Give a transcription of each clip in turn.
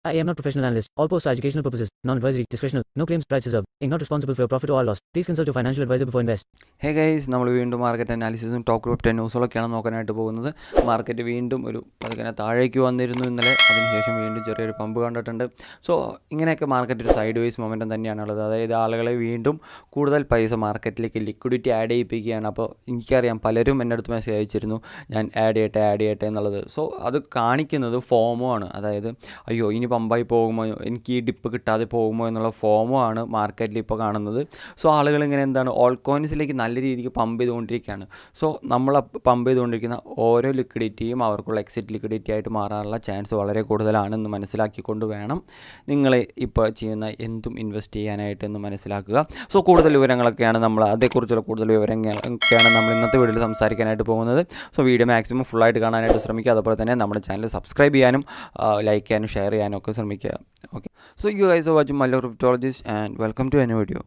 I am not professional analyst. All posts are educational purposes, non-advisory, discretional, no claims, price reserved. Inc. not responsible for your profit or loss. Please consult your financial advisor before invest. Hey guys നമ്മൾ വീണ്ടും market അനാലിസിസും top group ten ന്യൂസുകളൊക്കെയാണ് നോക്കാനായിട്ട് പോകുന്നത് market വീണ്ടും ഒരു അതിങ്ങനെ താഴേക്ക് വന്നിരുന്നു ഇന്നലെ അതിനുശേഷം വീണ്ടും ചെറിയൊരു പമ്പ് കണ്ടിട്ടുണ്ട് സോ ഇങ്ങനെയൊക്കെ മാർക്കറ്റ് ഒരു സൈഡ് വൈസ് മൊമെൻറ്റം തന്നെയാണുള്ളത് അതായത് ആളുകളെ വീണ്ടും കൂടുതൽ പൈസ മാർക്കറ്റിലേക്ക് ലിക്വിഡിറ്റി ആഡ് ചെയ്യിപ്പിക്കുകയാണ് അപ്പോൾ എനിക്കറിയാം പലരും എൻ്റെ അടുത്ത് മെസ്സേജ് അയച്ചിരുന്നു ഞാൻ ആഡ് ചെയ്യട്ടെ ആഡ് ചെയ്യട്ടെ എന്നുള്ളത് സോ അത് കാണിക്കുന്നത് ഫോമോ ആണ് അതായത് അയ്യോ ഇനി പമ്പായി പോകുമോ എനിക്ക് ഈ ഡിപ്പ് കിട്ടാതെ പോകുമോ എന്നുള്ള ഫോമോ ആണ് മാർക്കറ്റിൽ ഇപ്പോൾ കാണുന്നത് സോ ആളുകൾ ഇങ്ങനെ എന്താണ് ഓൾ കോയിൻസിലേക്ക് നല്ല രീതിക്ക് പമ്പ് ചെയ്തുകൊണ്ടിരിക്കുകയാണ് സോ നമ്മൾ പമ്പ് ചെയ്തുകൊണ്ടിരിക്കുന്ന ഓരോ ലിക്വിഡിറ്റിയും അവർക്കുള്ള എക്സിറ്റ് ലിക്വിഡിറ്റി ആയിട്ട് മാറാനുള്ള ചാൻസ് വളരെ കൂടുതലാണെന്ന് മനസ്സിലാക്കിക്കൊണ്ട് വേണം നിങ്ങൾ ഇപ്പോൾ ചെയ്യുന്ന എന്തും ഇൻവെസ്റ്റ് ചെയ്യാനായിട്ട് എന്ന് മനസ്സിലാക്കുക സോ കൂടുതൽ വിവരങ്ങളൊക്കെയാണ് നമ്മൾ അതേക്കുറിച്ചുള്ള കൂടുതൽ വിവരങ്ങളൊക്കെയാണ് നമ്മൾ ഇന്നത്തെ വീഡിയോയിൽ സംസാരിക്കാനായിട്ട് പോകുന്നത് സോ വീഡിയോ മാക്സിമം ഫുള്ളായിട്ട് കാണാനായിട്ട് ശ്രമിക്കുക അതുപോലെ തന്നെ നമ്മുടെ ചാനൽ സബ്സ്ക്രൈബ് ചെയ്യാനും ലൈക്ക് ചെയ്യാനും ഷെയർ ചെയ്യാനും ഒക്കെ ശ്രമിക്കുക okay so you guys watch Mallu cryptologist and welcome to an video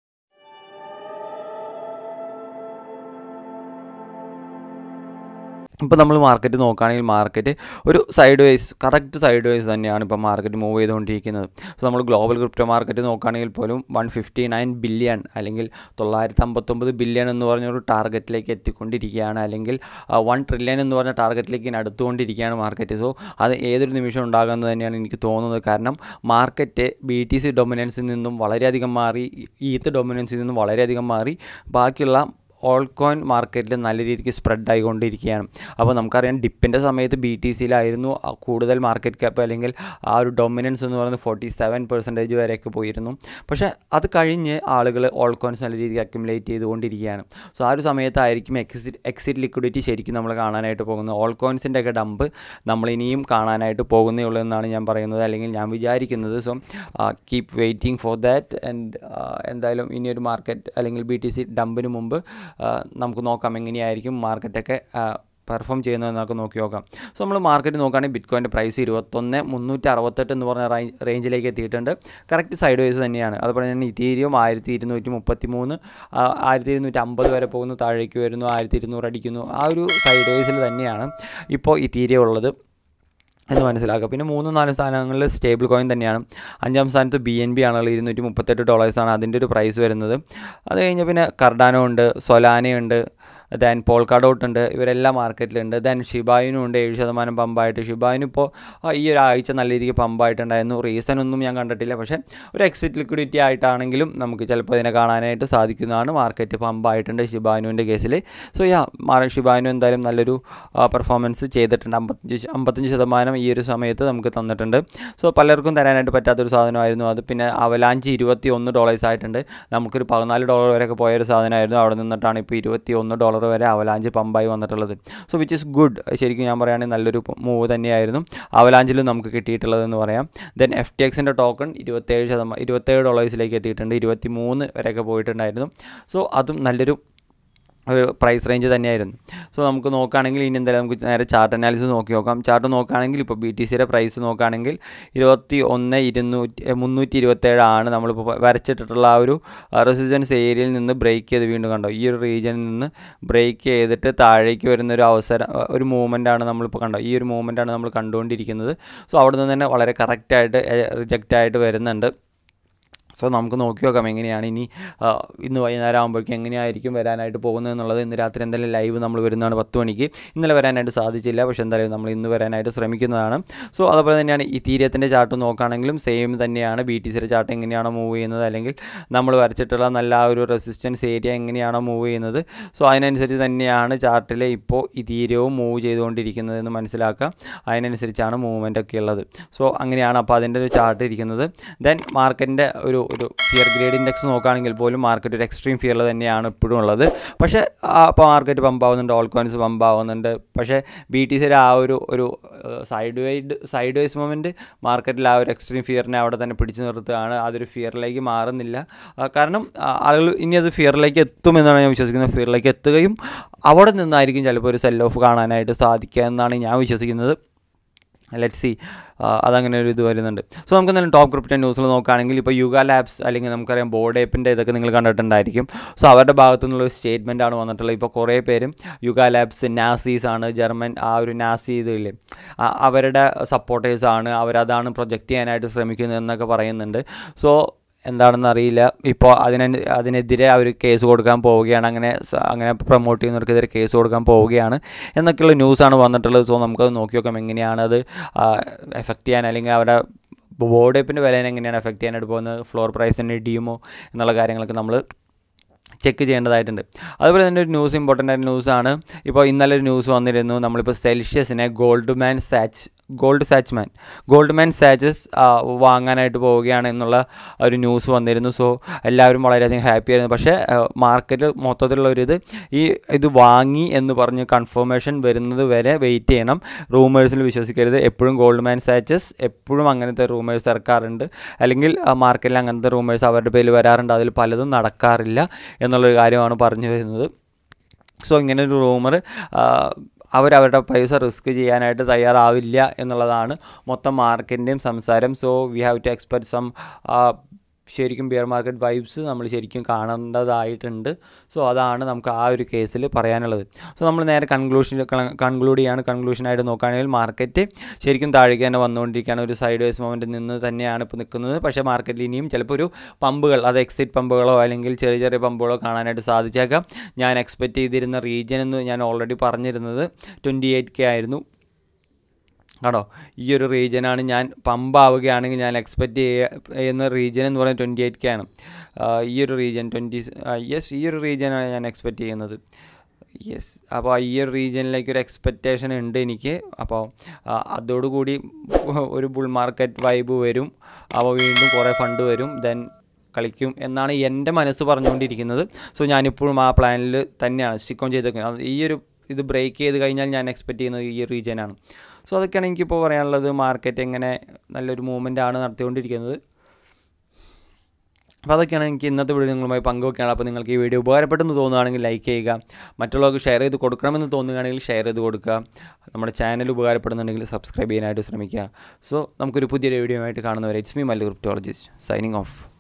ഇപ്പോൾ നമ്മൾ മാർക്കറ്റ് നോക്കുകയാണെങ്കിൽ മാർക്കറ്റ് ഒരു side wise correct side wise തന്നെയാണ് ഇപ്പോൾ മാർക്കറ്റ് മൂവ് ചെയ്തുകൊണ്ടിരിക്കുന്നത് സോ നമ്മൾ ഗ്ലോബൽ ക്രിപ്റ്റോ മാർക്കറ്റ് നോക്കുകയാണെങ്കിൽ പോലും വൺ ഫിഫ്റ്റി നയൻ ബില്യൺ അല്ലെങ്കിൽ തൊള്ളായിരത്തി അമ്പത്തൊമ്പത് ബില്യൺ എന്ന് പറഞ്ഞൊരു ടാർഗറ്റിലേക്ക് എത്തിക്കൊണ്ടിരിക്കുകയാണ് അല്ലെങ്കിൽ വൺ ട്രില്യൺ എന്ന് പറഞ്ഞ ടാർഗറ്റിലേക്ക് ഇങ്ങനെ അടുത്തുകൊണ്ടിരിക്കുകയാണ് മാർക്കറ്റ് സോ അത് ഏതൊരു നിമിഷം ഉണ്ടാകുന്നത് തന്നെയാണ് എനിക്ക് തോന്നുന്നത് കാരണം മാർക്കറ്റ് ബി ടി സി ഡൊമിനൻസിൽ നിന്നും വളരെയധികം മാറി ഈത്ത് ഡൊമിനൻസിൽ നിന്നും വളരെയധികം മാറി ബാക്കിയുള്ള ഓൾ കോയിൻ മാർക്കറ്റിൽ നല്ല രീതിക്ക് സ്പ്രെഡ് ആയിക്കൊണ്ടിരിക്കുകയാണ് അപ്പോൾ നമുക്കറിയാം ഡിപ്പിൻ്റെ സമയത്ത് ബി ടി സിയിലായിരുന്നു കൂടുതൽ മാർക്കറ്റ് ക്യാപ്പ് അല്ലെങ്കിൽ ആ ഒരു ഡൊമിനൻസ് എന്ന് പറയുന്നത് ഫോർട്ടി സെവൻ പെർസെൻറ്റേജ് വരെയൊക്കെ പോയിരുന്നു പക്ഷേ അത് കഴിഞ്ഞ് ആളുകൾ ഓൾ കോയിൻസ് നല്ല രീതിക്ക് അക്യുമുലേറ്റ് ചെയ്തുകൊണ്ടിരിക്കുകയാണ് സോ ആ ഒരു സമയത്തായിരിക്കും എക്സിറ്റ് എക്സിറ്റ് ലിക്വിഡിറ്റി ശരിക്കും നമ്മൾ കാണാനായിട്ട് പോകുന്നത് ഓൾ കോയിൻസിൻ്റെ ഒക്കെ ഡംപ് നമ്മൾ ഇനിയും കാണാനായിട്ട് പോകുന്നേ ഉള്ളൂ എന്നാണ് ഞാൻ പറയുന്നത് അല്ലെങ്കിൽ ഞാൻ വിചാരിക്കുന്നത് so keep waiting for that and എന്തായാലും ഇനിയൊരു മാർക്കറ്റ് അല്ലെങ്കിൽ ബി ടി സി ഡംപിന് മുമ്പ് നമുക്ക് നോക്കാം എങ്ങനെയായിരിക്കും മാർക്കറ്റൊക്കെ പെർഫോം ചെയ്യുന്നത് നമുക്ക് നോക്കി നോക്കാം സോ നമ്മൾ മാർക്കറ്റ് നോക്കുകയാണെങ്കിൽ ബിറ്റ് കോയിൻ്റെ പ്രൈസ് ഇരുപത്തൊന്ന് മുന്നൂറ്റി അറുപത്തെട്ട് എന്ന് പറഞ്ഞ റേഞ്ചിലേക്ക് എത്തിയിട്ടുണ്ട് കറക്റ്റ് സൈഡ് വൈസ് തന്നെയാണ് അതുപോലെ തന്നെ ഇതീരിയം ആയിരത്തി ഇരുന്നൂറ്റി മുപ്പത്തി മൂന്ന് ആയിരത്തി ഇരുന്നൂറ്റി അമ്പത് വരെ പോകുന്നു താഴേക്ക് വരുന്നു ആയിരത്തി ഇരുന്നൂറ് അടിക്കുന്നു ആ ഒരു സൈഡ് വൈസിൽ തന്നെയാണ് ഇപ്പോൾ ഇതീരിയം ഉള്ളത് എന്ന് മനസ്സിലാക്കുക പിന്നെ മൂന്ന് നാല് സ്ഥാനങ്ങളിൽ സ്റ്റേബിൾ കോയിൻ തന്നെയാണ് അഞ്ചാം സ്ഥാനത്ത് ബി എൻ ബി ആണുള്ളത് ഇരുന്നൂറ്റി മുപ്പത്തെട്ട് ഡോളേഴ്സാണ് അതിൻ്റെ ഒരു പ്രൈസ് വരുന്നത് അത് കഴിഞ്ഞ് പിന്നെ കർഡാനോ ഉണ്ട് സൊലാനയുണ്ട് ദെൻ പോൾക്കാഡോട്ട് ഉണ്ട് ഇവരെല്ലാം മാർക്കറ്റിലുണ്ട് ദെൻ ഷിബായിനും ഉണ്ട് ഏഴ് ശതമാനം പമ്പായിട്ട് ഷിബായിനും ഇപ്പോൾ ഈ ഒരാഴ്ച നല്ല രീതിക്ക് പമ്പായിട്ടുണ്ടായിരുന്നു റീസൺ ഒന്നും ഞാൻ കണ്ടിട്ടില്ല പക്ഷേ ഒരു എക്സിറ്റ് ലിക്വിഡിറ്റി ആയിട്ടാണെങ്കിലും നമുക്ക് ചിലപ്പോൾ ഇതിനെ കാണാനായിട്ട് സാധിക്കുന്നതാണ് മാർക്കറ്റ് പമ്പായിട്ടുണ്ട് ഷിബാനുവിൻ്റെ കേസിൽ സോ യാ ഷിബാനു എന്തായാലും നല്ലൊരു പെർഫോമൻസ് ചെയ്തിട്ടുണ്ട് അമ്പത്തഞ്ച് അമ്പത്തഞ്ച് ശതമാനം ഈ ഒരു സമയത്ത് നമുക്ക് തന്നിട്ടുണ്ട് സോ പലർക്കും തരാനായിട്ട് പറ്റാത്തൊരു സാധനമായിരുന്നു അത് പിന്നെ അവലാഞ്ച് ഇരുപത്തി ഒന്ന് ഡോളേഴ്സ് ആയിട്ടുണ്ട് നമുക്കൊരു പതിനാല് ഡോളർ വരെയൊക്കെ പോയൊരു സാധനമായിരുന്നു അവിടെ നിന്നിട്ടാണ് ഇപ്പോൾ ഇരുപത്തി ഒന്ന് ഡോളർ ഡോളർ വരെ അവലാഞ്ച് പമ്പായി വന്നിട്ടുള്ളത് സോ വിച്ച് ഇസ് ഗുഡ് ശരിക്കും ഞാൻ പറയുകയാണെങ്കിൽ നല്ലൊരു മൂവ് തന്നെയായിരുന്നു അവലാഞ്ചിലും നമുക്ക് കിട്ടിയിട്ടുള്ളതെന്ന് പറയാം ദെൻ എഫ് ടി എക്സിൻ്റെ ടോക്കൺ ഇരുപത്തേഴ് ശതമാനം ഇരുപത്തേഴ് ഡോളേഴ്സിലേക്ക് എത്തിയിട്ടുണ്ട് ഇരുപത്തി മൂന്ന് വരെയൊക്കെ പോയിട്ടുണ്ടായിരുന്നു സോ അതും നല്ലൊരു ഒരു പ്രൈസ് റേഞ്ച് തന്നെയായിരുന്നു സോ നമുക്ക് നോക്കുകയാണെങ്കിൽ ഇനി എന്തായാലും നമുക്ക് നേരെ ചാർട്ട് അനാലിസിസ് നോക്കി നോക്കാം ചാർട്ട് നോക്കുകയാണെങ്കിൽ ഇപ്പോൾ ബി ടി സിയുടെ പ്രൈസ് നോക്കുകയാണെങ്കിൽ ഇരുപത്തി ഒന്ന് ഇരുന്നൂറ്റി മുന്നൂറ്റി ഇരുപത്തേഴാണ് നമ്മളിപ്പോൾ വരച്ചിട്ടിട്ടുള്ള ആ ഒരു റെസിസ്റ്റൻസ് ഏരിയയിൽ നിന്ന് ബ്രേക്ക് ചെയ്ത് വീണ്ടും കണ്ടോ ഈ ഒരു റീജിയനിൽ നിന്ന് ബ്രേക്ക് ചെയ്തിട്ട് താഴേക്ക് വരുന്ന ഒരു അവസരം ഒരു മൂവ്മെൻറ്റാണ് നമ്മളിപ്പോൾ കണ്ടോ ഈ ഒരു മൂവ്മെൻറ്റാണ് നമ്മൾ കണ്ടുകൊണ്ടിരിക്കുന്നത് സോ അവിടെ നിന്ന് തന്നെ വളരെ കറക്റ്റായിട്ട് റിജക്റ്റ് ആയിട്ട് വരുന്നുണ്ട് സോ നമുക്ക് നോക്കി നോക്കാം എങ്ങനെയാണ് ഇനി ഇന്ന് വൈകുന്നേരം ആകുമ്പോഴേക്കും എങ്ങനെയായിരിക്കും വരാനായിട്ട് പോകുന്നത് എന്നുള്ളത് ഇന്ന് രാത്രി എന്തായാലും ലൈവ് നമ്മൾ വരുന്നതാണ് പത്ത് മണിക്ക് ഇന്നലെ വരാനായിട്ട് സാധിച്ചില്ല പക്ഷേ എന്തായാലും നമ്മൾ ഇന്ന് വരാനായിട്ട് ശ്രമിക്കുന്നതാണ് സോ അതുപോലെ തന്നെയാണ് ഈ തീരത്തിൻ്റെ ചാർട്ട് നോക്കുകയാണെങ്കിലും സെയിം തന്നെയാണ് ബി ടി സിയുടെ ചാർട്ട് എങ്ങനെയാണോ മൂവ് ചെയ്യുന്നത് അല്ലെങ്കിൽ നമ്മൾ വരച്ചിട്ടുള്ള നല്ല ആ ഒരു റെസിസ്റ്റൻസ് ഏരിയ എങ്ങനെയാണോ മൂവ് ചെയ്യുന്നത് സോ അതിനനുസരിച്ച് തന്നെയാണ് ചാർട്ടിൽ ഇപ്പോൾ ഈ തീരവും മൂവ് ചെയ്തുകൊണ്ടിരിക്കുന്നത് എന്ന് മനസ്സിലാക്കുക അതിനനുസരിച്ചാണ് മൂവ്മെൻ്റ് ഒക്കെ ഉള്ളത് സോ അങ്ങനെയാണ് അപ്പോൾ അതിൻ്റെ ഒരു ചാർട്ട് ഇരിക്കുന്നത് ദെൻ മാർക്കറ്റിൻ്റെ ഒരു ഒരു ഫിയർ ഗ്രേഡ് ഇൻഡെക്സ് നോക്കുകയാണെങ്കിൽ പോലും മാർക്കറ്റ് ഒരു എക്സ്ട്രീം ഫിയറിൽ തന്നെയാണ് ഇപ്പോഴും ഉള്ളത് പക്ഷേ അപ്പോൾ മാർക്കറ്റ് പമ്പ് ആവുന്നുണ്ട് ഓൾ കോയിൻസ് പമ്പ് ആവുന്നുണ്ട് പക്ഷേ ബി ടി സിയുടെ ആ ഒരു ഒരു side wide side wise moment മാർക്കറ്റിൽ ആ ഒരു എക്സ്ട്രീം ഫിയറിനെ അവിടെ തന്നെ പിടിച്ചു നിർത്തുകയാണ് അതൊരു ഫിയറിലേക്ക് മാറുന്നില്ല കാരണം ആളുകൾ ഇനി അത് ഫിയറിലേക്ക് എത്തുമെന്നാണ് ഞാൻ വിശ്വസിക്കുന്നത് ഫിയറിലേക്ക് എത്തുകയും അവിടെ നിന്നായിരിക്കും ചിലപ്പോൾ ഒരു സെൽ ഓഫ് കാണാനായിട്ട് സാധിക്കുക എന്നാണ് ഞാൻ വിശ്വസിക്കുന്നത് ലെറ്റ് സി അതങ്ങനെ ഒരു ഇത് വരുന്നുണ്ട് സോ നമുക്ക് എന്തായാലും ടോപ്പ് ക്രിപ്റ്റോ ന്യൂസിൽ നോക്കുകയാണെങ്കിൽ ഇപ്പോൾ യുഗ ലാബ്സ് അല്ലെങ്കിൽ നമുക്കറിയാം ബോർഡ് ഏപ്പിൻ്റെ ഇതൊക്കെ നിങ്ങൾ കണ്ടിട്ടുണ്ടായിരിക്കും സോ അവരുടെ ഭാഗത്തു നിന്നുള്ള ഒരു സ്റ്റേറ്റ്മെൻ്റ് ആണ് വന്നിട്ടുള്ളത് ഇപ്പോൾ കുറേ പേരും യുഗ ലാബ്സ് നാസീസ് ആണ് ജർമ്മൻ ആ ഒരു നാസി ഇതില്ലേ ആ- അവരുടെ സപ്പോർട്ടേഴ്സ് ആണ് അവരതാണ് പ്രൊജക്റ്റ് ചെയ്യാനായിട്ട് ശ്രമിക്കുന്നത് എന്നൊക്കെ പറയുന്നുണ്ട് സോ എന്താണെന്ന് അറിയില്ല ഇപ്പോൾ അതിനെ അതിനെതിരെ അവർ കേസ് കൊടുക്കാൻ പോവുകയാണ് അങ്ങനെ സ- അങ്ങനെ പ്രൊമോട്ട് ചെയ്യുന്നവർക്കെതിരെ കേസ് കൊടുക്കാൻ പോവുകയാണ് എന്നൊക്കെയുള്ള ന്യൂസാണ് വന്നിട്ടുള്ളത് സോ നമുക്കത് നോക്കി നോക്കാം എങ്ങനെയാണ് അത് എഫക്റ്റ് ചെയ്യാൻ അല്ലെങ്കിൽ അവരുടെ ബോർഡ് ഏപ്പിൻ്റെ വിലേനെ എങ്ങനെയാണ് എഫക്റ്റ് ചെയ്യാനായിട്ട് പോകുന്നത് ഫ്ലോർ പ്രൈസിൻ്റെ ഇടിയുമോ എന്നുള്ള കാര്യങ്ങളൊക്കെ നമ്മൾ ചെക്ക് ചെയ്യേണ്ടതായിട്ടുണ്ട് അതുപോലെ തന്നെ ഒരു ന്യൂസ് ഇമ്പോർട്ടൻ്റ് ആയ ന്യൂസാണ് ഇപ്പോൾ ഇന്നലെ ഒരു ന്യൂസ് വന്നിരുന്നു നമ്മളിപ്പോൾ സെൽഷ്യസിനെ Goldman Sach Gold Sach man Goldman Sachs വാങ്ങാനായിട്ട് പോവുകയാണ് എന്നുള്ള ഒരു ന്യൂസ് വന്നിരുന്നു സോ എല്ലാവരും വളരെയധികം ഹാപ്പി ആയിരുന്നു പക്ഷേ മാർക്കറ്റ് മൊത്തത്തിലുള്ള ഒരു ഇത് ഈ ഇത് വാങ്ങി എന്ന് പറഞ്ഞ് കൺഫർമേഷൻ വരുന്നത് വരെ വെയിറ്റ് ചെയ്യണം റൂമേഴ്സിൽ വിശ്വസിക്കരുത് എപ്പോഴും ഗോൾഡ് മാൻ സാച്ചസ് എപ്പോഴും അങ്ങനത്തെ റൂമേഴ്സ് ഇറക്കാറുണ്ട് അല്ലെങ്കിൽ മാർക്കറ്റിൽ അങ്ങനത്തെ റൂമേഴ്സ് അവരുടെ പേരിൽ വരാറുണ്ട് അതിൽ പലതും നടക്കാറില്ല എന്നുള്ളൊരു കാര്യമാണ് പറഞ്ഞു വരുന്നത് സോ ഇങ്ങനെ ഒരു റൂമർ അവരവരുടെ പൈസ റിസ്ക് ചെയ്യാനായിട്ട് തയ്യാറാവില്ല എന്നുള്ളതാണ് മൊത്തം മാർക്കറ്റിൻ്റെയും സംസാരം so we have to expect some ശരിക്കും ബിയർ മാർക്കറ്റ് വൈബ്സ് നമ്മൾ ശരിക്കും കാണേണ്ടതായിട്ടുണ്ട് സോ അതാണ് നമുക്ക് ആ ഒരു കേസിൽ പറയാനുള്ളത് സോ നമ്മൾ നേരെ കൺക്ലൂഷൻ കൺക്ലൂഡ് ചെയ്യാണ് കൺക്ലൂഷനായിട്ട് നോക്കുകയാണെങ്കിൽ മാർക്കറ്റ് ശരിക്കും താഴേക്ക് തന്നെ വന്നുകൊണ്ടിരിക്കുകയാണ് ഒരു സൈഡ് വേസ് മൊമെൻറ്റിൽ നിന്ന് തന്നെയാണ് ഇപ്പോൾ നിൽക്കുന്നത് പക്ഷേ മാർക്കറ്റിൽ ഇനിയും ചിലപ്പോൾ ഒരു പമ്പുകൾ അത് എക്സിറ്റ് പമ്പുകളോ അല്ലെങ്കിൽ ചെറിയ ചെറിയ പമ്പുകളോ കാണാനായിട്ട് സാധിച്ചേക്കാം ഞാൻ എക്സ്പെക്റ്റ് ചെയ്തിരുന്ന റീജിയൻ എന്ന് ഞാൻ ഓൾറെഡി പറഞ്ഞിരുന്നത് ട്വൻറ്റി എയ്റ്റ് കെ ആയിരുന്നു ആണോ ഈ ഒരു റീജിയനാണ് ഞാൻ പമ്പാവുകയാണെങ്കിൽ ഞാൻ എക്സ്പെക്റ്റ് ചെയ്യുന്ന റീജിയൻ എന്ന് പറയുന്നത് ട്വൻറ്റി എയ്റ്റ് കെ ആണ് ആ, ഈ ഒരു റീജിയൻ ട്വൻറ്റി യെസ് ഈ ഒരു റീജിയനാണ് ഞാൻ എക്സ്പെക്റ്റ് ചെയ്യുന്നത് യെസ് അപ്പോൾ ഈ ഒരു റീജിയനിലേക്ക് ഒരു എക്സ്പെക്റ്റേഷൻ ഉണ്ട് എനിക്ക് അപ്പോൾ ആ, അതോടുകൂടി ഒരു ബുൾ മാർക്കറ്റ് വൈബ് വരും അപ്പോൾ വീണ്ടും കുറേ ഫണ്ട് വരും ദെൻ കളിക്കും എന്നാണ് എൻ്റെ മനസ്സ് പറഞ്ഞുകൊണ്ടിരിക്കുന്നത് സോ ഞാനിപ്പോഴും ആ പ്ലാനിൽ തന്നെയാണ് സ്റ്റിക്ക് ഓൺ ചെയ്തേക്കുന്നത് അത് ഈ ഒരു ഇത് ബ്രേക്ക് ചെയ്ത് കഴിഞ്ഞാൽ ഞാൻ എക്സ്പെക്റ്റ് ചെയ്യുന്നത് ഈ ഒരു റീജിയനാണ് സോ അതൊക്കെയാണ് എനിക്കിപ്പോൾ പറയാനുള്ളത് മാർക്കറ്റ് എങ്ങനെ നല്ലൊരു മൂവ്മെൻ്റ് ആണ് നടത്തിക്കൊണ്ടിരിക്കുന്നത് അപ്പോൾ അതൊക്കെയാണ് എനിക്ക് ഇന്നത്തെ വീഡിയോ നിങ്ങളുമായി പങ്കുവെക്കുകയാണ് അപ്പോൾ നിങ്ങൾക്ക് ഈ വീഡിയോ ഉപകാരപ്പെട്ടെന്ന് തോന്നുകയാണെങ്കിൽ ലൈക്ക് ചെയ്യുക മറ്റുള്ളവർക്ക് ഷെയർ ചെയ്ത് കൊടുക്കണമെന്ന് തോന്നുകയാണെങ്കിൽ ഷെയർ ചെയ്ത് കൊടുക്കുക നമ്മുടെ ചാനൽ ഉപകാരപ്പെടുന്നുണ്ടെങ്കിൽ സബ്സ്ക്രൈബ് ചെയ്യാനായിട്ട് ശ്രമിക്കുക സോ നമുക്കൊരു പുതിയൊരു വീഡിയോ ആയിട്ട് കാണുന്നവരെ it's me Mallu cryptologist signing of